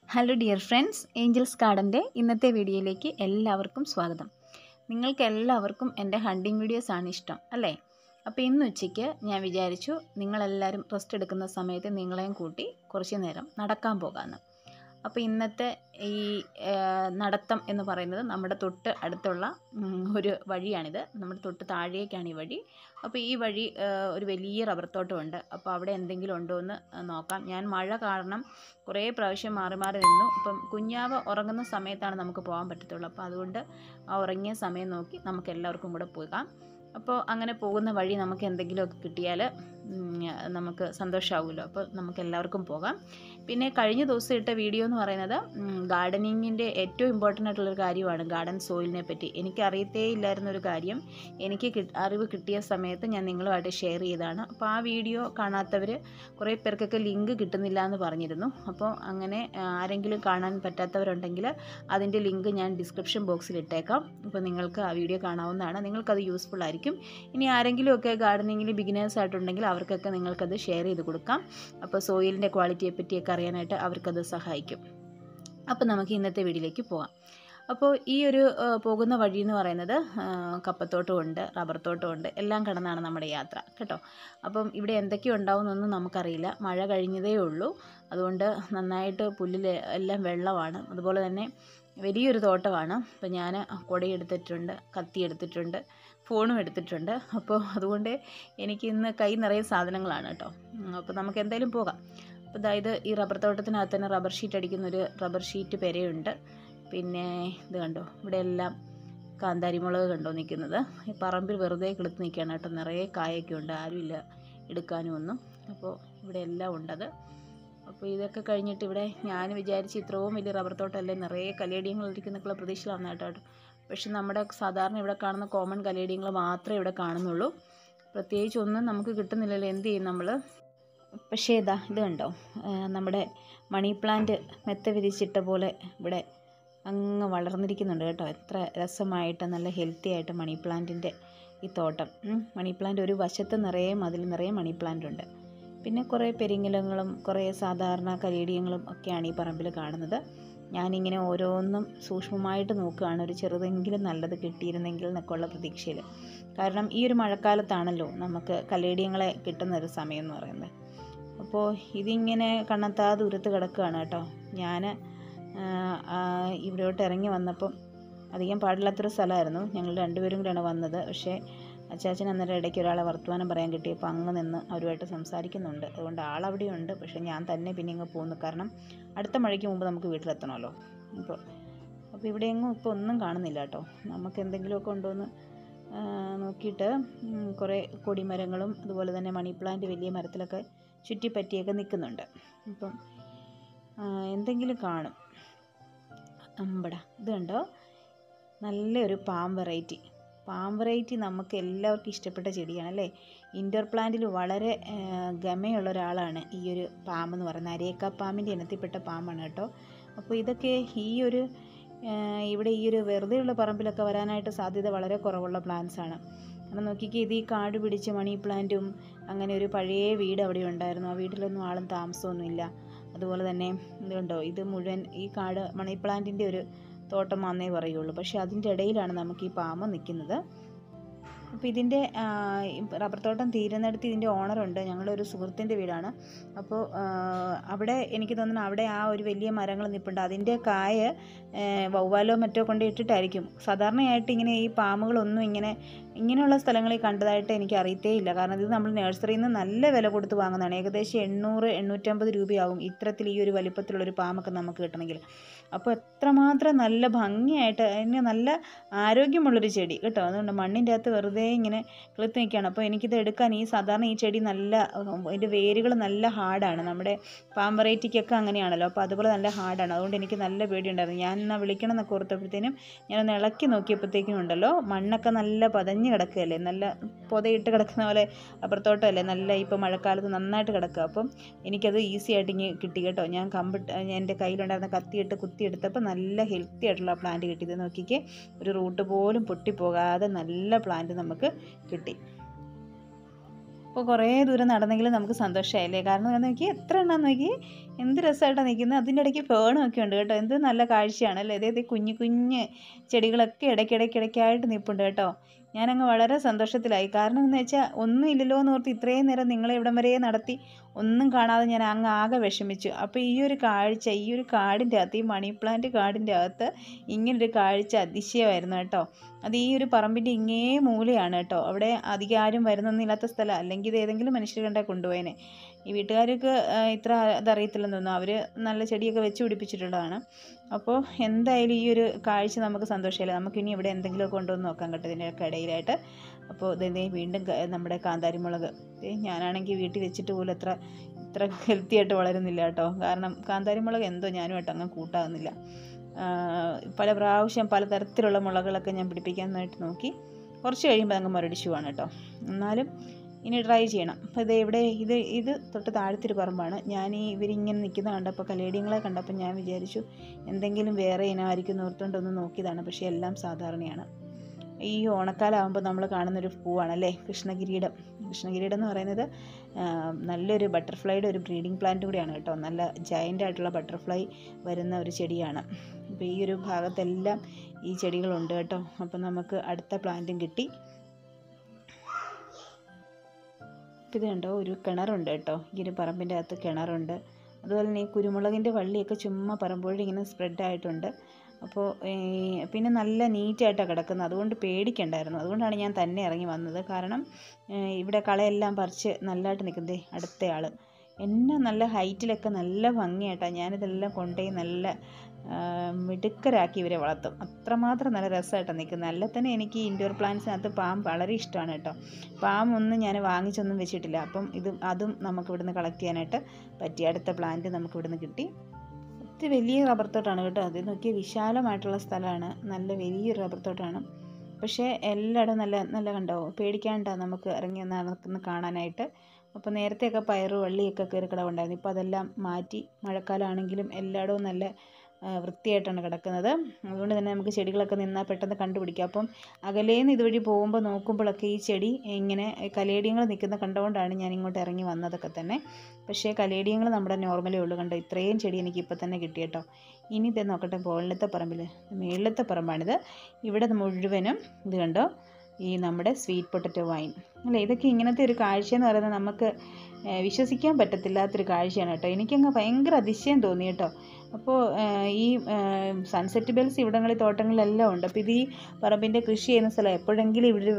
Hello dear friends angels ഗാർഡൻ്റെ ഇന്നത്തെ വീഡിയോയിലേക്ക് എല്ലാവർക്കും സ്വാഗതം നിങ്ങൾക്ക് എല്ലാവർക്കും എൻ്റെ ഹണ്ടിങ് വീഡിയോസ് ആണ് ഇഷ്ടം അല്ലേ അപ്പോൾ ഇന്ന് ഉച്ചയ്ക്ക് ഞാൻ വിചാരിച്ചു നിങ്ങളെല്ലാവരും റെസ്റ്റ് എടുക്കുന്ന സമയത്ത് നിങ്ങളെയും കൂട്ടി കുറച്ച് നേരം നടക്കാൻ പോകാമെന്ന് അപ്പോൾ ഇന്നത്തെ ഈ ആ, നടത്തം എന്ന് പറയുന്നത് നമ്മുടെ തൊട്ട് അടുത്തുള്ള ഉം, ഒരു വഴിയാണിത് നമ്മുടെ തൊട്ട് താഴേക്കാണ് ഈ വഴി അപ്പോൾ ഈ വഴി ആ, ഒരു വലിയ റബ്ബർ തോട്ടമുണ്ട് അപ്പോൾ അവിടെ എന്തെങ്കിലും ഉണ്ടോ എന്ന് നോക്കാം ഞാൻ മഴ കാരണം കുറേ പ്രാവശ്യം മാറി മാറി നിന്നു അപ്പം കുഞ്ഞാവ് ഉറങ്ങുന്ന സമയത്താണ് നമുക്ക് പോകാൻ പറ്റത്തുള്ളൂ അപ്പോൾ അതുകൊണ്ട് ആ ഉറങ്ങിയ സമയം നോക്കി നമുക്ക് എല്ലാവർക്കും കൂടെ പോകാം അപ്പോൾ അങ്ങനെ പോകുന്ന വഴി നമുക്ക് എന്തെങ്കിലുമൊക്കെ കിട്ടിയാൽ ഉം, നമുക്ക് സന്തോഷമാവുമല്ലോ അപ്പോൾ നമുക്ക് എല്ലാവർക്കും പോകാം പിന്നെ കഴിഞ്ഞ ദിവസം ഇട്ട വീഡിയോ എന്ന് പറയുന്നത് ഗാർഡനിങ്ങിൻ്റെ ഏറ്റവും ഇമ്പോർട്ടൻ്റ് ആയിട്ടുള്ളൊരു കാര്യമാണ് ഗാർഡൻ സോയിലിനെ പറ്റി എനിക്ക് അറിയത്തേ ഇല്ലായിരുന്ന ഒരു കാര്യം എനിക്ക് കി- അറിവ് കിട്ടിയ സമയത്ത് ഞാൻ നിങ്ങളുമായിട്ട് ഷെയർ ചെയ്തതാണ് അപ്പോൾ ആ വീഡിയോ കാണാത്തവർ കുറേ പേർക്കൊക്കെ ലിങ്ക് കിട്ടുന്നില്ല എന്ന് പറഞ്ഞിരുന്നു അപ്പോൾ അങ്ങനെ ആ, ആരെങ്കിലും കാണാൻ പറ്റാത്തവരുണ്ടെങ്കിൽ അതിൻ്റെ ലിങ്ക് ഞാൻ ഡിസ്ക്രിപ്ഷൻ ബോക്സിൽ ഇട്ടേക്കാം അപ്പോൾ നിങ്ങൾക്ക് ആ വീഡിയോ കാണാവുന്നതാണ് നിങ്ങൾക്കത് യൂസ്ഫുൾ ആയിരിക്കും ഇനി ആരെങ്കിലുമൊക്കെ ഗാർഡനിങ്ങിൽ ബിഗിനേഴ്സ് ആയിട്ടുണ്ടെങ്കിൽ അവർക്കൊക്കെ നിങ്ങൾക്കത് ഷെയർ ചെയ്ത് കൊടുക്കാം അപ്പോൾ സോയിലിൻ്റെ ക്വാളിറ്റിയെ പറ്റിയൊക്കെ അറിയാനായിട്ട് അവർക്കത് സഹായിക്കും അപ്പോൾ നമുക്ക് ഇന്നത്തെ വീഡിയോയിലേക്ക് പോകാം അപ്പോൾ ഈ ഒരു ആ, പോകുന്ന വഴി എന്ന് പറയുന്നത് ആ, കപ്പത്തോട്ടമുണ്ട് റബ്ബർ തോട്ടമുണ്ട് എല്ലാം കടന്നാണ് നമ്മുടെ യാത്ര കേട്ടോ അപ്പം ഇവിടെ എന്തൊക്കെ ഉണ്ടാവുമെന്നൊന്നും നമുക്കറിയില്ല മഴ കഴിഞ്ഞതേ ഉള്ളൂ അതുകൊണ്ട് നന്നായിട്ട് പുല്ലിൽ എല്ലാം വെള്ളമാണ് അതുപോലെ തന്നെ വലിയൊരു തോട്ടമാണ് അപ്പോൾ ഞാൻ കുടയെടുത്തിട്ടുണ്ട് കത്തി എടുത്തിട്ടുണ്ട് ഫോണും എടുത്തിട്ടുണ്ട് അപ്പോൾ അതുകൊണ്ട് എനിക്ക് ഇന്ന് കൈ നിറയെ സാധനങ്ങളാണ് കേട്ടോ ഉം, അപ്പോൾ നമുക്ക് എന്തായാലും പോകാം അപ്പോൾ അതായത് ഈ റബ്ബർ തോട്ടത്തിനകത്ത് തന്നെ റബ്ബർ ഷീറ്റ് അടിക്കുന്ന ഒരു റബ്ബർ ഷീറ്റ് പെരയുണ്ട് പിന്നെ ഇത് കണ്ടോ ഇവിടെ എല്ലാം കാന്താരിമുളക് കണ്ടോ നിൽക്കുന്നത് ഈ പറമ്പിൽ വെറുതെ കിളുത്ത് നിൽക്കുകയാണ് കേട്ടോ നിറയെ കായൊക്കെ ഉണ്ട് ആരുമില്ല എടുക്കാനും ഒന്നും അപ്പോൾ ഇവിടെ എല്ലാം ഉണ്ടത് അപ്പോൾ ഇതൊക്കെ കഴിഞ്ഞിട്ട് ഇവിടെ ഞാൻ വിചാരിച്ച് ഇത്രയും വലിയ റബ്ബർ തോട്ടമല്ലേ നിറയെ കലേടിയങ്ങൾ ഇരിക്കുന്നൊക്കെയുള്ള പ്രതീക്ഷയിലാണ് കേട്ടോ പക്ഷെ നമ്മുടെ സാധാരണ ഇവിടെ കാണുന്ന കോമൺ കലേടിയങ്ങൾ മാത്രമേ ഇവിടെ കാണുന്നുള്ളൂ പ്രത്യേകിച്ച് ഒന്നും നമുക്ക് കിട്ടുന്നില്ലല്ലോ എന്ത് ചെയ്യും നമ്മൾ പക്ഷേ ഇതാ ഇത് കണ്ടോ ആ, നമ്മുടെ മണി പ്ലാന്റ് മെത്ത വിരിച്ചിട്ട പോലെ ഇവിടെ അങ്ങ് വളർന്നിരിക്കുന്നുണ്ട് കേട്ടോ എത്ര രസമായിട്ട് നല്ല ഹെൽത്തി ആയിട്ട് മണി പ്ലാന്റിൻ്റെ ഈ തോട്ടം ഉം. മണി പ്ലാന്റ് ഒരു വശത്ത് നിറയെ മതിൽ നിറയെ മണി പ്ലാന്റ് ഉണ്ട് പിന്നെ കുറേ പെരിങ്ങലങ്ങളും കുറേ സാധാരണ കരീടിയങ്ങളും ഒക്കെയാണ് ഈ പറമ്പിൽ കാണുന്നത് ഞാനിങ്ങനെ ഓരോന്നും സൂക്ഷ്മമായിട്ട് നോക്കുകയാണ് ഒരു ചെറുതെങ്കിലും നല്ലത് കിട്ടിയിരുന്നെങ്കിൽ എന്നൊക്കെ ഉള്ള പ്രതീക്ഷയിൽ കാരണം ഈ ഒരു മഴക്കാലത്താണല്ലോ നമുക്ക് കലേടിയങ്ങളെ കിട്ടുന്ന ഒരു സമയം എന്ന് പറയുന്നത് അപ്പോൾ ഇതിങ്ങനെ കണ്ണത്താ ദൂരത്ത് കിടക്കുകയാണ് കേട്ടോ ഞാൻ ഇവിടോട്ട് ഇറങ്ങി വന്നപ്പം അധികം പാടില്ലാത്തൊരു സ്ഥലമായിരുന്നു ഞങ്ങൾ രണ്ടുപേരും കൂടെയാണ് വന്നത് പക്ഷേ അച്ചാച്ചൻ അന്നേരം ഇടയ്ക്ക് ഒരാളെ വർത്തമാനം പറയാൻ കിട്ടിയപ്പോൾ അങ്ങ് നിന്ന് അവരുമായിട്ട് സംസാരിക്കുന്നുണ്ട് അതുകൊണ്ട് ആളവിടെയുണ്ട് പക്ഷേ ഞാൻ തന്നെ പിന്നെ ഇങ്ങ് പോകുന്നു കാരണം അടുത്ത മഴയ്ക്ക് മുമ്പ് നമുക്ക് വീട്ടിലെത്തണമല്ലോ ഇപ്പോൾ അപ്പോൾ ഇവിടെയെങ്ങും ഇപ്പോൾ ഒന്നും കാണുന്നില്ല കേട്ടോ നമുക്ക് എന്തെങ്കിലുമൊക്കെ ഉണ്ടോയെന്ന് ആ, നോക്കിയിട്ട് ഉം, കുറേ കൊടിമരങ്ങളും അതുപോലെ തന്നെ മണി പ്ലാന്റ് വലിയ മരത്തിലൊക്കെ ചുറ്റിപ്പറ്റിയൊക്കെ നിൽക്കുന്നുണ്ട് അപ്പം ആ, എന്തെങ്കിലും കാണും അമ്പട ഇത് കണ്ടോ നല്ലൊരു പാം വെറൈറ്റി പാം വെറൈറ്റി നമുക്ക് എല്ലാവർക്കും ഇഷ്ടപ്പെട്ട ചെടിയാണ് അല്ലേ ഇൻഡോർ പ്ലാന്റിൽ വളരെ ആ, ഗമയുള്ള ഒരാളാണ് ഈ ഒരു പാം എന്ന് പറയുന്നത് അരേക്ക പാമ്പിൻ്റെ ഇനത്തിൽപ്പെട്ട പാമ്പാണ് കേട്ടോ അപ്പോൾ ഇതൊക്കെ ഈ ഒരു ആ, ഇവിടെ ഈ ഒരു വെറുതെയുള്ള പറമ്പിലൊക്കെ വരാനായിട്ട് സാധ്യത വളരെ കുറവുള്ള പ്ലാന്റ്സ് ആണ് കാരണം നോക്കിക്കേ ഇത് ഈ കാട് പിടിച്ച മണി പ്ലാന്റും അങ്ങനെ ഒരു പഴയ വീട് അവിടെ ഉണ്ടായിരുന്നു ആ വീട്ടിലൊന്നും ആളും താമസമൊന്നുമില്ല അതുപോലെ തന്നെ ഇതുണ്ടോ ഇത് മുഴുവൻ ഈ കാട് മണി പ്ലാന്റിൻ്റെ ഒരു തോട്ടം വന്നേ പറയുള്ളൂ പക്ഷേ അതിൻ്റെ ഇടയിലാണ് നമുക്ക് ഈ പാമ്പ് നിൽക്കുന്നത് അപ്പോൾ ഇതിൻ്റെ ആ, ഈ റബ്ബർ തോട്ടം തീരുന്നിടത്ത് ഇതിൻ്റെ ഓണറുണ്ട് ഞങ്ങളുടെ ഒരു സുഹൃത്തിൻ്റെ വീടാണ് അപ്പോൾ ആ, അവിടെ എനിക്ക് തോന്നുന്നു അവിടെ ആ ഒരു വലിയ മരങ്ങൾ നിൽപ്പുണ്ട് അതിൻ്റെ കായ ഏ, വവ്വാലോ മറ്റോ കൊണ്ട് ഇട്ടിട്ടായിരിക്കും സാധാരണയായിട്ട് ഇങ്ങനെ ഈ പാമ്പുകളൊന്നും ഇങ്ങനെ ഇങ്ങനെയുള്ള സ്ഥലങ്ങളിൽ കണ്ടതായിട്ട് എനിക്ക് അറിയത്തേ ഇല്ല കാരണം ഇത് നമ്മൾ നഴ്സറിയിൽ നിന്ന് നല്ല വില കൊടുത്ത് വാങ്ങുന്നതാണ് ഏകദേശം എണ്ണൂറ് എണ്ണൂറ്റമ്പത് രൂപയാവും ഇത്തരത്തിൽ ഈ ഒരു വലിപ്പത്തിലുള്ളൊരു പാമ്പൊക്കെ നമുക്ക് കിട്ടണമെങ്കിൽ അപ്പോൾ എത്രമാത്രം നല്ല ഭംഗിയായിട്ട് അതിന് നല്ല ആരോഗ്യമുള്ളൊരു ചെടി കേട്ടോ അതുകൊണ്ട് മണ്ണിൻ്റെ അകത്ത് വെറുതെ ഇങ്ങനെ കിളുത്ത് നിൽക്കുകയാണ് അപ്പോൾ എനിക്കിത് എടുക്കാൻ ഈ സാധാരണ ഈ ചെടി നല്ല ഉം, ഇതിൻ്റെ വേരുകൾ നല്ല ഹാർഡാണ് നമ്മുടെ പാം വെറൈറ്റിക്കൊക്കെ അങ്ങനെയാണല്ലോ അപ്പോൾ അതുപോലെ നല്ല ഹാർഡാണ് അതുകൊണ്ട് എനിക്ക് നല്ല പേടിയുണ്ടായിരുന്നു ഞാൻ എന്നാൽ വിളിക്കണം എന്നൊക്കെ ഓർത്തപ്പോഴത്തേനും ഞാനൊന്ന് ഇളക്കി നോക്കിയപ്പോഴത്തേക്കും ഉണ്ടല്ലോ മണ്ണൊക്കെ നല്ല പതഞ്ഞ് കിടക്കുകയല്ലേ നല്ല പുതയിട്ട് കിടക്കുന്ന പോലെ അപ്പുറത്തോട്ടമല്ലേ നല്ല ഇപ്പോൾ മഴക്കാലത്ത് നന്നായിട്ട് കിടക്കുക അപ്പം എനിക്കത് ഈസി ആയിട്ട് ഇങ്ങനെ കിട്ടി കേട്ടോ ഞാൻ കമ്പിട്ട് എൻ്റെ കയ്യിലുണ്ടായിരുന്ന കത്തിയിട്ട് കുത്തിയെടുത്തപ്പോൾ നല്ല ഹെൽത്തി ആയിട്ടുള്ള പ്ലാന്റ് കിട്ടിയത് നോക്കിക്കേ ഒരു റൂട്ട് പോലും പൊട്ടിപ്പോകാതെ നല്ല പ്ലാന്റ് നമുക്ക് കിട്ടി അപ്പോൾ കുറേ ദൂരം നടന്നെങ്കിലും നമുക്ക് സന്തോഷമായില്ലേ കാരണം എന്താ നോക്കി എത്ര എണ്ണം നോക്കി എന്ത് രസമായിട്ടാണ് നിൽക്കുന്നത് അതിൻ്റെ ഇടയ്ക്ക് ഫേണും ഒക്കെ ഉണ്ട് കേട്ടോ എന്ത് നല്ല കാഴ്ചയാണ് അല്ലേ ഇതേ കുഞ്ഞു കുഞ്ഞ് ചെടികളൊക്കെ ഇടയ്ക്കിടയ്ക്കിടയ്ക്കായിട്ട് നിൽപ്പുണ്ട് കേട്ടോ ഞാനങ്ങ് വളരെ സന്തോഷത്തിലായി കാരണം എന്ന് വെച്ചാൽ ഒന്നും ഇല്ലല്ലോ എന്ന് ഓർത്ത് ഇത്രയും നേരം നിങ്ങളെ ഇവിടം വരെ നടത്തി ഒന്നും കാണാതെ ഞാൻ അങ്ങ് ആകെ വിഷമിച്ചു അപ്പോൾ ഈ ഒരു കാഴ്ച ഈ ഒരു കാടിൻ്റെ അകത്ത് ഈ മണി പ്ലാന്റ് കാടിൻ്റെ അകത്ത് ഇങ്ങനൊരു കാഴ്ച അതിശയമായിരുന്നു കേട്ടോ അത് ഈ ഒരു പറമ്പിൻ്റെ ഇങ്ങേ മൂലയാണ് കേട്ടോ അവിടെ അധികം ആരും വരുന്നൊന്നുമില്ലാത്ത സ്ഥലം അല്ലെങ്കിൽ ഇത് ഏതെങ്കിലും മനുഷ്യർ കണ്ടാൽ കൊണ്ടുപോയേനെ ഈ വീട്ടുകാർക്ക് ആ, ഇത്ര അതറിയത്തില്ലെന്ന് തോന്നുന്നു അവർ നല്ല ചെടിയൊക്കെ വെച്ച് പിടിപ്പിച്ചിട്ടുള്ളതാണ് അപ്പോൾ എന്തായാലും ഈ ഒരു കാഴ്ച നമുക്ക് സന്തോഷമില്ല നമുക്കിനി ഇവിടെ എന്തെങ്കിലുമൊക്കെ കൊണ്ടുവന്ന് നോക്കാം കേട്ടോ ഇതിൻ്റെയൊക്കെ ഇടയിലായിട്ട് അപ്പോൾ ഇതേ വീണ്ടും ക- നമ്മുടെ കാന്താരിമുളക് ദേ ഞാനാണെങ്കിൽ വീട്ടിൽ വെച്ചിട്ട് പോലും അത്ര ഇത്ര ഹെൽത്തി ആയിട്ട് വളരുന്നില്ല കേട്ടോ കാരണം കാന്താരിമുളക് എന്തോ ഞാനുമായിട്ട് അങ്ങ് കൂട്ടാകുന്നില്ല ആ, പല പ്രാവശ്യം പലതരത്തിലുള്ള മുളകളൊക്കെ ഞാൻ പിടിപ്പിക്കാനായിട്ട് നോക്കി കുറച്ച് കഴിയുമ്പോൾ അങ്ങ് മുരടിച്ചു പോവാണ് കേട്ടോ എന്നാലും ഇനി ട്രൈ ചെയ്യണം അപ്പോൾ ഇത് ഇവിടെ ഇത് ഇത് തൊട്ട് താഴത്തൊരു പറമ്പാണ് ഞാൻ ഈ ഇവരിങ്ങനെ നിൽക്കുന്ന കണ്ടപ്പോൾ കലേഡിയങ്ങളെ കണ്ടപ്പോൾ ഞാൻ വിചാരിച്ചു എന്തെങ്കിലും വേറെ ഇനമായിരിക്കും എന്ന് ഓർത്തുകൊണ്ടൊന്ന് നോക്കിയതാണ് പക്ഷേ എല്ലാം സാധാരണയാണ് ഈ ഓണക്കാലമാകുമ്പോൾ നമ്മൾ കാണുന്നൊരു പൂവാണല്ലേ കൃഷ്ണകിരീടം കൃഷ്ണകിരീടം എന്ന് പറയുന്നത് ആ, നല്ലൊരു ബട്ടർഫ്ലൈയുടെ ഒരു ബ്രീഡിംഗ് പ്ലാന്റ് കൂടിയാണ് കേട്ടോ നല്ല ജയൻ്റ് ആയിട്ടുള്ള ബട്ടർഫ്ലൈ വരുന്ന ഒരു ചെടിയാണ് അപ്പോൾ ഈ ഒരു ഭാഗത്തെല്ലാം ഈ ചെടികളുണ്ട് കേട്ടോ അപ്പോൾ നമുക്ക് അടുത്ത പ്ലാന്റും കിട്ടി ഇപ്പം ഇത് കണ്ടോ ഒരു കിണറുണ്ട് കേട്ടോ ഈ ഒരു പറമ്പിൻ്റെ അകത്ത് കിണറുണ്ട് അതുപോലെ തന്നെ ഈ കുരുമുളകിൻ്റെ വള്ളിയൊക്കെ ചുമ്മാ പറമ്പോഴി ഇങ്ങനെ സ്പ്രെഡ് ആയിട്ടുണ്ട് അപ്പോൾ പിന്നെ നല്ല നീറ്റായിട്ടാണ് കിടക്കുന്നത് അതുകൊണ്ട് പേടിക്കണ്ടായിരുന്നു അതുകൊണ്ടാണ് ഞാൻ തന്നെ ഇറങ്ങി വന്നത് കാരണം ഏഹ് ഇവിടെ കളയെല്ലാം പറിച്ച് നല്ലതായിട്ട് നിൽക്കുന്നതേ അടുത്ത ആൾ എന്നെ നല്ല ഹൈറ്റിലൊക്കെ നല്ല ഭംഗിയായിട്ടാണ് ഞാനിതെല്ലാം കൊണ്ടുപോയി നല്ല ആ, മിടുക്കരാക്കി ഇവരെ വളർത്തും അത്രമാത്രം നല്ല രസമായിട്ടാണ് നിൽക്കുന്നത് അല്ല തന്നെ എനിക്ക് ഇൻഡോർ പ്ലാന്റ്സിനകത്ത് പാം വളരെ ഇഷ്ടമാണ് കേട്ടോ പാം ഒന്നും ഞാൻ വാങ്ങിച്ചൊന്നും വെച്ചിട്ടില്ല അപ്പം ഇത് അതും നമുക്ക് ഇവിടുന്ന് കളക്ട് ചെയ്യാനായിട്ട് പറ്റി അടുത്ത പ്ലാന്റ് നമുക്ക് ഇവിടുന്ന് കിട്ടി ഒത്തിരി വലിയ റബ്ബർ തോട്ടാണ് കേട്ടോ അത് നോക്കിയാൽ വിശാലമായിട്ടുള്ള സ്ഥലമാണ് നല്ല വലിയൊരു റബ്ബർ തോട്ടാണ് പക്ഷേ എല്ലായിടും നല്ല നല്ല കണ്ടോ പേടിക്കാണ്ട നമുക്ക് ഇറങ്ങി നടക്കുന്ന കാണാനായിട്ട് അപ്പോൾ നേരത്തെയൊക്കെ പയറ് വള്ളിയൊക്കെ കയറി കിടവുണ്ടായിരുന്നു ഇപ്പോൾ അതെല്ലാം മാറ്റി മഴക്കാലമാണെങ്കിലും എല്ലായിടവും നല്ല ആ, വൃത്തിയായിട്ടാണ് കിടക്കുന്നത് അതുകൊണ്ട് തന്നെ നമുക്ക് ചെടികളൊക്കെ നിന്നാൽ പെട്ടെന്ന് കണ്ടുപിടിക്കാം അപ്പം അകലേന്ന് ഇതുവഴി പോകുമ്പോൾ നോക്കുമ്പോഴൊക്കെ ഈ ചെടി ഇങ്ങനെ കലേഡിയങ്ങൾ നിൽക്കുന്ന കണ്ടുകൊണ്ടാണ് ഞാൻ ഇങ്ങോട്ട് ഇറങ്ങി വന്നതൊക്കെ തന്നെ പക്ഷേ കലേഡിയങ്ങൾ നമ്മുടെ നോർമലേ ഉള്ളൂ കണ്ടോ ഇത്രയും ചെടി എനിക്ക് ഇപ്പം തന്നെ കിട്ടി കേട്ടോ ഇനി ഇത് നോക്കട്ടെ മുകളിലത്തെ പറമ്പിൽ മുകളിലത്തെ പറമ്പാണിത് ഇവിടെ മുഴുവനും ഇത് കണ്ടോ ഈ നമ്മുടെ സ്വീറ്റ് പൊട്ടറ്റോ വൈൻ അല്ലേ ഇതൊക്കെ ഇങ്ങനത്തെ ഒരു കാഴ്ച എന്ന് പറയുന്നത് നമുക്ക് ഏഹ്, വിശ്വസിക്കാൻ പറ്റത്തില്ലാത്തൊരു കാഴ്ചയാണ് കേട്ടോ എനിക്കങ്ങ് ഭയങ്കര അതിശയം തോന്നി കേട്ടോ അപ്പോൾ ഏഹ്, ഈ സൺസെറ്റ് ബെൽസ് ഇവിടങ്ങളിൽ തോട്ടങ്ങളിലെല്ലാം ഉണ്ട് അപ്പോൾ ഇത് ഈ പറമ്പിൻ്റെ കൃഷി ചെയ്യുന്ന സ്ഥലം എപ്പോഴെങ്കിലും ഇവിടെ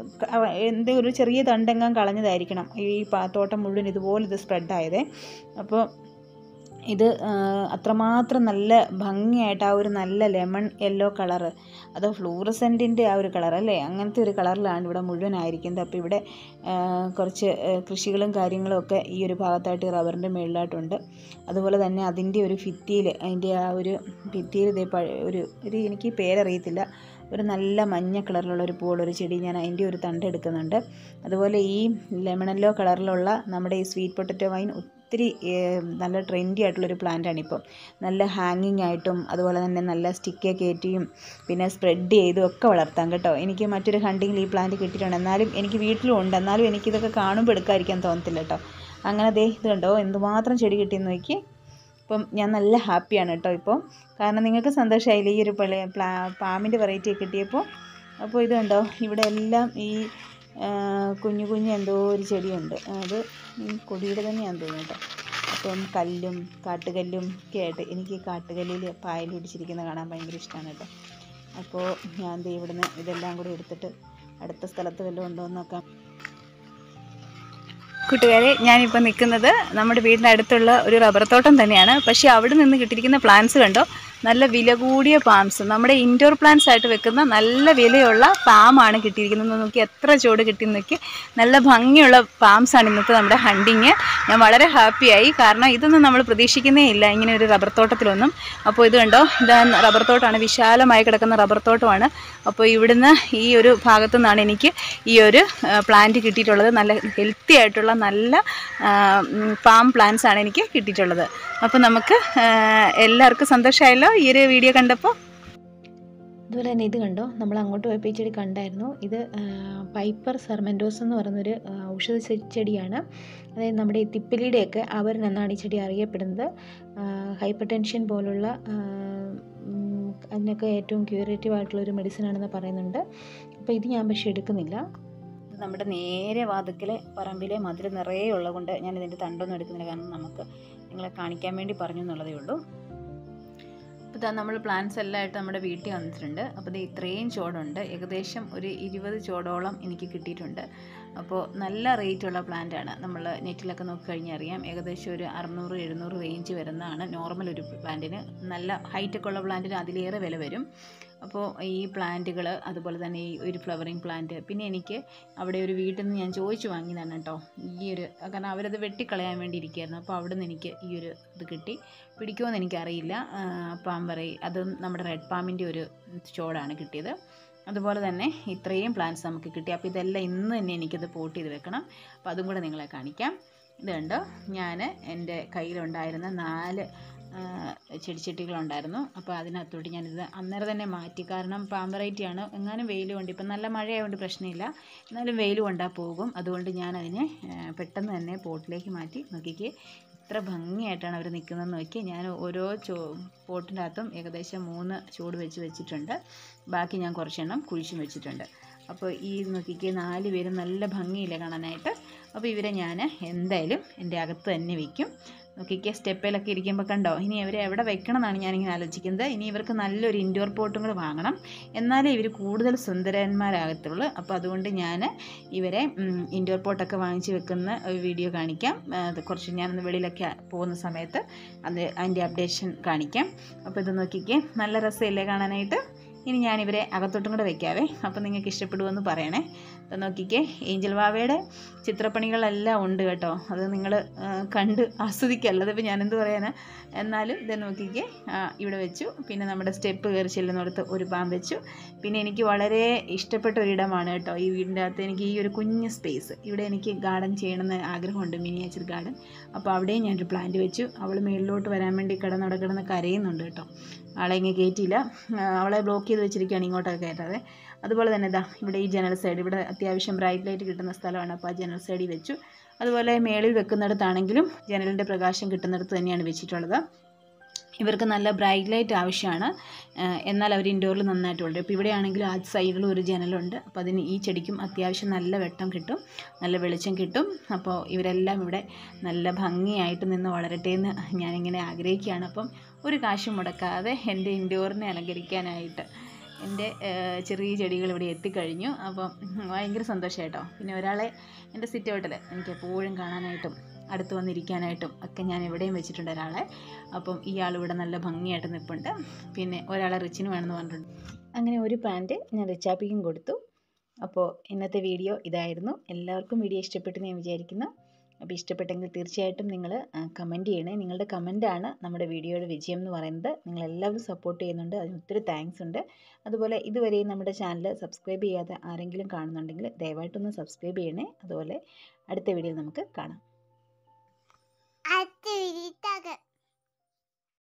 എന്ത് ഒരു ചെറിയ തണ്ടെങ്ങാൻ കളഞ്ഞതായിരിക്കണം ഈ പാ- തോട്ടം മുഴുവൻ ഇതുപോലെ ഇത് സ്പ്രെഡായതേ അപ്പോൾ ഇത് ആ, അത്രമാത്രം നല്ല ഭംഗിയായിട്ട് ആ ഒരു നല്ല ലെമൺ യെല്ലോ കളറ് അത് ഫ്ലൂറസെൻറ്റിൻ്റെ ആ ഒരു കളർ അല്ലേ അങ്ങനത്തെ ഒരു കളറിലാണ് ഇവിടെ മുഴുവനായിരിക്കുന്നത് അപ്പോൾ ഇവിടെ ആ, കുറച്ച് ആ, കൃഷികളും കാര്യങ്ങളും ഒക്കെ ഈ ഒരു ഭാഗത്തായിട്ട് റബ്ബറിൻ്റെ മുകളിലായിട്ടുണ്ട് അതുപോലെ തന്നെ അതിൻ്റെ ഒരു ഭിത്തിയിൽ അതിൻ്റെ ആ ഒരു ഭിത്തിയിൽ ഇതേ പഴ- ഒരു ഒരു എനിക്ക് പേരറിയത്തില്ല ഒരു നല്ല മഞ്ഞ കളറിലുള്ള ഒരു പൂവുള്ളൊരു ചെടി ഞാൻ അതിൻ്റെ ഒരു തണ്ട് എടുക്കുന്നുണ്ട് അതുപോലെ ഈ ലെമണല്ലോ കളറിലുള്ള നമ്മുടെ ഈ സ്വീറ്റ് പൊട്ടറ്റോ വൈൻ ഒത്തിരി ഏഹ്, നല്ല ട്രെൻഡി ആയിട്ടുള്ളൊരു പ്ലാന്റാണ് ഇപ്പം നല്ല ഹാങ്ങിങ് ആയിട്ടും അതുപോലെ തന്നെ നല്ല സ്റ്റിക്കെ കയറ്റിയും പിന്നെ സ്പ്രെഡ് ചെയ്തും ഒക്കെ വളർത്താം കേട്ടോ എനിക്ക് മറ്റൊരു ഹണ്ടിങ്ങിൽ ഈ പ്ലാന്റ് കിട്ടിയിട്ടുണ്ട് എന്നാലും എനിക്ക് വീട്ടിലും ഉണ്ട് എന്നാലും എനിക്കിതൊക്കെ കാണുമ്പോൾ എടുക്കാതിരിക്കാൻ തോന്നത്തില്ല കേട്ടോ അങ്ങനെ ദേ ഇത് കണ്ടോ എന്തുമാത്രം ചെടി കിട്ടിയെന്ന് നോക്കി ഇപ്പം ഞാൻ നല്ല ഹാപ്പിയാണ് കേട്ടോ ഇപ്പോൾ കാരണം നിങ്ങൾക്ക് സന്തോഷമായില്ലേ ഈ ഒരു പഴയ പ്ലാ പാമ്പിൻ്റെ വെറൈറ്റി കിട്ടിയപ്പോൾ അപ്പോൾ ഇത് കണ്ടോ ഇവിടെ എല്ലാം ഈ ആ, കുഞ്ഞു കുഞ്ഞു എന്തോ ഒരു ചെടിയുണ്ട് അത് ഈ കൊടിയുടെ തന്നെയാണെന്ന് തോന്നുന്നു കേട്ടോ അപ്പം കല്ലും കാട്ടുകല്ലും ഒക്കെ ആയിട്ട് എനിക്ക് കാട്ടുകല്ലിൽ പായൽ പിടിച്ചിരിക്കുന്നത് കാണാൻ ഭയങ്കര ഇഷ്ടമാണ് കേട്ടോ അപ്പോൾ ഞാൻ ദേ ഇവിടുന്ന് ഇതെല്ലാം കൂടി എടുത്തിട്ട് അടുത്ത സ്ഥലത്ത് വല്ലതും ഉണ്ടോ എന്ന് നോക്കാം കൂട്ടുകാരെ ഞാനിപ്പോൾ നിൽക്കുന്നത് നമ്മുടെ വീടിൻ്റെ അടുത്തുള്ള ഒരു റബ്ബർ തോട്ടം തന്നെയാണ് പക്ഷേ അവിടെ നിന്ന് കിട്ടിയിരിക്കുന്ന പ്ലാന്റ്സ് കണ്ടോ നല്ല വില കൂടിയ പാംസ് നമ്മുടെ ഇൻഡോർ പ്ലാന്റ്സ് ആയിട്ട് വെക്കുന്ന നല്ല വിലയുള്ള പാമാണ് കിട്ടിയിരിക്കുന്നത് നോക്കി എത്ര ചൂട് കിട്ടി നോക്കി നല്ല ഭംഗിയുള്ള പാംസാണ് ഇന്നത്തെ നമ്മുടെ ഹണ്ടിങ് ഞാൻ വളരെ ഹാപ്പിയായി കാരണം ഇതൊന്നും നമ്മൾ പ്രതീക്ഷിക്കുന്നേ ഇല്ല ഇങ്ങനെ ഒരു റബ്ബർ തോട്ടത്തിലൊന്നും അപ്പോൾ ഇത് കണ്ടോ ഇതാ റബ്ബർ തോട്ടമാണ് വിശാലമായി കിടക്കുന്ന റബ്ബർ തോട്ടമാണ് അപ്പോൾ ഇവിടുന്ന് ഈ ഒരു ഭാഗത്തു നിന്നാണ് എനിക്ക് ഈ ഒരു പ്ലാന്റ് കിട്ടിയിട്ടുള്ളത് നല്ല ഹെൽത്തി ആയിട്ടുള്ള നല്ല പാം പ്ലാന്റ്സ് ആണ് എനിക്ക് കിട്ടിയിട്ടുള്ളത് അപ്പോൾ നമുക്ക് ആ, എല്ലാവർക്കും സന്തോഷമായല്ലോ ഈ ഒരു വീഡിയോ കണ്ടപ്പോൾ അതുപോലെ തന്നെ ഇത് കണ്ടോ നമ്മൾ അങ്ങോട്ട് പോയപ്പോൾ ഈ ചെടി കണ്ടായിരുന്നു ഇത് പൈപ്പർ സെർമെൻറ്റോസ് എന്ന് പറയുന്നൊരു ആ, ഔഷധ ചെ- ചെടിയാണ് അതായത് നമ്മുടെ ഈ തിപ്പിലിയുടെയൊക്കെ അവരൻ എന്നാണ് ഈ ചെടി അറിയപ്പെടുന്നത് ഹൈപ്പർ ടെൻഷൻ പോലുള്ള ആ, ഉം, അതിനൊക്കെ ഏറ്റവും ക്യൂറേറ്റീവ് ആയിട്ടുള്ള ഒരു മെഡിസിൻ ആണെന്ന് പറയുന്നുണ്ട് അപ്പോൾ ഇത് ഞാൻ പക്ഷേ എടുക്കുന്നില്ല ഇത് നമ്മുടെ നേരെ വാതുക്കലെ പറമ്പിലെ മധുര നിറയെ ഉള്ളതുകൊണ്ട് ഞാൻ ഇതിൻ്റെ തണ്ടൊന്നും എടുക്കുന്നില്ല കാരണം നമുക്ക് നിങ്ങളെ കാണിക്കാൻ വേണ്ടി പറഞ്ഞു എന്നുള്ളതേ ഉള്ളൂ അപ്പോൾ ഇതാ നമ്മൾ പ്ലാന്റ്സ് എല്ലാം ആയിട്ട് നമ്മുടെ വീട്ടിൽ വന്നിട്ടുണ്ട് അപ്പോൾ ഇത് ഇത്രയും ചോടുണ്ട് ഏകദേശം ഒരു ഇരുപത് ചോടോളം എനിക്ക് കിട്ടിയിട്ടുണ്ട് അപ്പോൾ നല്ല റേറ്റുള്ള പ്ലാന്റാണ് നമ്മൾ നെറ്റിലൊക്കെ നോക്കിക്കഴിഞ്ഞാൽ അറിയാം ഏകദേശം ഒരു അറുന്നൂറ് എഴുന്നൂറ് റേഞ്ച് വരുന്നതാണ് നോർമൽ ഒരു പ്ലാന്റിന് നല്ല ഹൈറ്റൊക്കെ ഉള്ള പ്ലാന്റിന് അതിലേറെ വില വരും അപ്പോൾ ഈ പ്ലാന്റുകൾ അതുപോലെ തന്നെ ഈ ഒരു ഫ്ലവറിങ് പ്ലാന്റ് പിന്നെ എനിക്ക് അവിടെ ഒരു വീട്ടിൽ നിന്ന് ഞാൻ ചോദിച്ചു വാങ്ങിയതാണ് കേട്ടോ ഈ ഒരു കാരണം അവരത് വെട്ടിക്കളയാൻ വേണ്ടി ഇരിക്കുകയായിരുന്നു അപ്പോൾ അവിടെ നിന്ന് എനിക്ക് ഈ ഒരു ഇത് കിട്ടി പിടിക്കുമെന്ന് എനിക്കറിയില്ല പാമ്പറൈ അതും നമ്മുടെ റെഡ് പാമ്പിൻ്റെ ഒരു ചോടാണ് കിട്ടിയത് അതുപോലെ തന്നെ ഇത്രയും പ്ലാന്റ്സ് നമുക്ക് കിട്ടി അപ്പോൾ ഇതെല്ലാം ഇന്ന് തന്നെ എനിക്കത് പോട്ട് ചെയ്ത് വെക്കണം അപ്പോൾ അതും കൂടെ നിങ്ങളെ കാണിക്കാം ഇത് കണ്ടോ ഞാൻ എൻ്റെ കയ്യിലുണ്ടായിരുന്ന നാല് ആ, ചെടിച്ചട്ടികളുണ്ടായിരുന്നു അപ്പോൾ അതിനകത്തോട്ട് ഞാനിത് അന്നേരം തന്നെ മാറ്റി കാരണം പാമ്പറൈറ്റിയാണ് എങ്ങാനും വെയിൽ കൊണ്ട് ഇപ്പം നല്ല മഴയായതുകൊണ്ട് പ്രശ്നമില്ല എന്നാലും വെയിൽ കൊണ്ടാൽ പോകും അതുകൊണ്ട് ഞാനതിനെ ആ, പെട്ടെന്ന് തന്നെ പോട്ടിലേക്ക് മാറ്റി നോക്കിക്കേ ഇത്ര ഭംഗിയായിട്ടാണ് അവർ നിൽക്കുന്നതെന്ന് നോക്കി ഞാൻ ഓരോ ചോ പോട്ടിൻ്റെ അകത്തും ഏകദേശം മൂന്ന് ചൂട് വെച്ച് വെച്ചിട്ടുണ്ട് ബാക്കി ഞാൻ കുറച്ചെണ്ണം കുഴിച്ചും വെച്ചിട്ടുണ്ട് അപ്പോൾ ഈ നോക്കിക്കേ നാല് പേരും നല്ല ഭംഗിയില്ലേ കാണാനായിട്ട് അപ്പോൾ ഇവരെ ഞാൻ എന്തായാലും എൻ്റെ അകത്ത് തന്നെ വയ്ക്കും നോക്കിക്കേ സ്റ്റെപ്പിലൊക്കെ ഇരിക്കുമ്പോൾ കണ്ടോ ഇനി ഇവരെ എവിടെ വെക്കണം എന്നാണ് ഞാനിങ്ങനെ ആലോചിക്കുന്നത് ഇനി ഇവർക്ക് നല്ലൊരു ഇൻഡോർ പോട്ടും കൂടെ വാങ്ങണം എന്നാലേ ഇവർ കൂടുതൽ സുന്ദരന്മാരാകത്തുള്ളൂ അപ്പോൾ അതുകൊണ്ട് ഞാൻ ഇവരെ ഇൻഡോർ പോട്ടൊക്കെ വാങ്ങിച്ച് വെക്കുന്ന ഒരു വീഡിയോ കാണിക്കാം ആ, അത് കുറച്ച് ഞാനൊന്ന് വെളിയിലൊക്കെ പോകുന്ന സമയത്ത് അത് അതിൻ്റെ അപ്ഡേഷൻ കാണിക്കാം അപ്പോൾ ഇത് നോക്കിക്കേ നല്ല രസമില്ലേ കാണാനായിട്ട് ഇനി ഞാനിവരെ അകത്തോട്ടും കൂടെ വെക്കാവേ അപ്പോൾ നിങ്ങൾക്ക് ഇഷ്ടപ്പെടുമെന്ന് പറയണേ ഇത് നോക്കിക്കേ ഏഞ്ചൽ വാവയുടെ ചിത്രപ്പണികളെല്ലാം ഉണ്ട് കേട്ടോ അത് നിങ്ങൾ കണ്ട് ആസ്വദിക്കല്ല അതിപ്പോൾ ഞാനെന്ത് പറയാനാ എന്നാലും ഇത് നോക്കിക്കേ ആ, ഇവിടെ വെച്ചു പിന്നെ നമ്മുടെ സ്റ്റെപ്പ് കയറി ചെല്ലുന്നിടത്ത് ഒരു പാമ്പ് വെച്ചു പിന്നെ എനിക്ക് വളരെ ഇഷ്ടപ്പെട്ട ഒരിടമാണ് കേട്ടോ ഈ വീടിൻ്റെ അകത്ത് എനിക്ക് ഈ ഒരു കുഞ്ഞ് സ്പേസ് ഇവിടെ എനിക്ക് ഗാർഡൻ ചെയ്യണമെന്ന് ആഗ്രഹമുണ്ട് മിനിയേച്ചർ ഗാർഡൻ അപ്പോൾ അവിടെയും ഞാനൊരു പ്ലാന്റ് വെച്ചു അവൾ മേളിലോട്ട് വരാൻ വേണ്ടി കിടന്ന് അവിടെ കിടന്ന് കരയുന്നുണ്ട് കേട്ടോ ആളെ ഇങ്ങനെ കയറ്റിയില്ല ആ, അവളെ ബ്ലോക്ക് ചെയ്ത് വെച്ചിരിക്കുകയാണ് ഇങ്ങോട്ടൊക്കെ കയറ്റാതെ അതുപോലെ തന്നെ ഇതാ ഇവിടെ ഈ ജനൽ സൈഡ് ഇവിടെ അത്യാവശ്യം ബ്രൈറ്റ് ലൈറ്റ് കിട്ടുന്ന സ്ഥലമാണ് അപ്പോൾ ആ ജനൽ സൈഡിൽ വെച്ചു അതുപോലെ മേളിൽ വെക്കുന്നിടത്താണെങ്കിലും ജനലിൻ്റെ പ്രകാശം കിട്ടുന്നിടത്ത് തന്നെയാണ് വെച്ചിട്ടുള്ളത് ഇവർക്ക് നല്ല ബ്രൈറ്റ് ലൈറ്റ് ആവശ്യമാണ് ഏഹ് എന്നാൽ അവർ ഇൻഡോറിൽ നന്നായിട്ടുണ്ട് ഇപ്പോൾ ഇവിടെ ആണെങ്കിലും ആ സൈഡിലും ഒരു ജനലുണ്ട് അപ്പോൾ അതിന് ഈ ചെടിക്കും അത്യാവശ്യം നല്ല വെട്ടം കിട്ടും നല്ല വെളിച്ചം കിട്ടും അപ്പോൾ ഇവരെല്ലാം ഇവിടെ നല്ല ഭംഗിയായിട്ട് നിന്ന് വളരട്ടെ എന്ന് ഞാനിങ്ങനെ ആഗ്രഹിക്കുകയാണ് അപ്പം ഒരു കാശും മുടക്കാതെ എൻ്റെ ഇൻഡോറിനെ അലങ്കരിക്കാനായിട്ട് എൻ്റെ ഏഹ് ചെറിയ ചെടികൾ ഇവിടെ എത്തിക്കഴിഞ്ഞു അപ്പം ഭയങ്കര സന്തോഷം കേട്ടോ പിന്നെ ഒരാളെ എൻ്റെ സിറ്റ് ഔട്ടിൽ എനിക്ക് എപ്പോഴും കാണാനായിട്ടും അടുത്ത് വന്നിരിക്കാനായിട്ടും ഒക്കെ ഞാൻ ഇവിടെയും വെച്ചിട്ടുണ്ട് ഒരാളെ അപ്പം ഇയാൾ ഇവിടെ നല്ല ഭംഗിയായിട്ട് നിൽപ്പുണ്ട് പിന്നെ ഒരാളെ റിച്ചിന് വേണമെന്ന് പറഞ്ഞിട്ടുണ്ട് അങ്ങനെ ഒരു പ്ലാന്റ് ഞാൻ റിച്ചാപ്പിക്കും കൊടുത്തു അപ്പോൾ ഇന്നത്തെ വീഡിയോ ഇതായിരുന്നു എല്ലാവർക്കും വീഡിയോ ഇഷ്ടപ്പെട്ടെന്ന് ഞാൻ വിചാരിക്കുന്നു അപ്പോൾ ഇഷ്ടപ്പെട്ടെങ്കിൽ തീർച്ചയായിട്ടും നിങ്ങൾ കമൻറ്റ് ചെയ്യണേ നിങ്ങളുടെ കമൻറ്റാണ് നമ്മുടെ വീഡിയോയുടെ വിജയം എന്ന് പറയുന്നത് നിങ്ങളെല്ലാവരും സപ്പോർട്ട് ചെയ്യുന്നുണ്ട് അതിന് ഒത്തിരി താങ്ക്സ് ഉണ്ട് അതുപോലെ ഇതുവരെയും നമ്മുടെ ചാനൽ സബ്സ്ക്രൈബ് ചെയ്യാതെ ആരെങ്കിലും കാണുന്നുണ്ടെങ്കിൽ ദയവായിട്ടൊന്ന് സബ്സ്ക്രൈബ് ചെയ്യണേ അതുപോലെ അടുത്ത വീഡിയോയിൽ നമുക്ക് കാണാം